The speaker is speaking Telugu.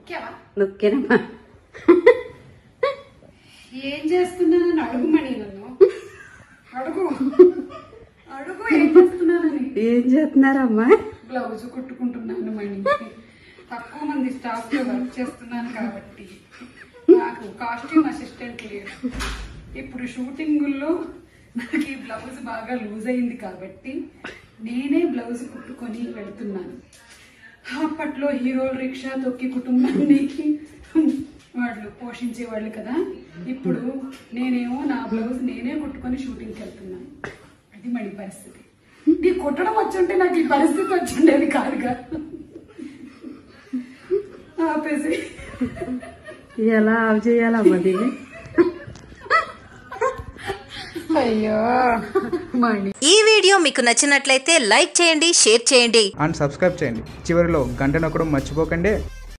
నొక్కావా నొక్కేనమ్మా ఏం చేస్తున్నానని అడుగుమని నన్ను అడుగు అడుగు ఏం చేస్తున్నానని ఏం చేస్తున్నారమ్మా బ్లౌజ్ కుట్టుకుంటున్నాను మణి తక్కువ మంది స్టాఫ్ లో వర్క్ చేస్తున్నాను కాబట్టి నాకు కాస్ట్యూమ్ అసిస్టెంట్ లేడు ఇప్పుడు షూటింగుల్లో నాకు ఈ బ్లౌజ్ బాగా లూజ్ అయింది కాబట్టి నేనే బ్లౌజ్ కుట్టుకొని వెళ్తున్నాను అప్పట్లో హీరోలు రిక్షా తొక్కి కుటుంబాన్ని వాళ్ళు పోషించేవాళ్ళు కదా ఇప్పుడు నేనేమో నా బ్లౌజ్ నేనే కుట్టుకొని షూటింగ్కి వెళ్తున్నాను అది మణి పరిస్థితి నీ కుట్టడం వచ్చుంటే నాకు ఈ పరిస్థితి వచ్చిండేది కాదుగా ఆపేసి ఎలా ఆఫ్ చేయాలమ్మా దీన్ని అయ్యో మణి ఈ వీడియో మీకు నచ్చినట్లయితే లైక్ చేయండి షేర్ చేయండి అండ్ సబ్స్క్రైబ్ చేయండి చివరిలో గంట నొక్కడం మర్చిపోకండి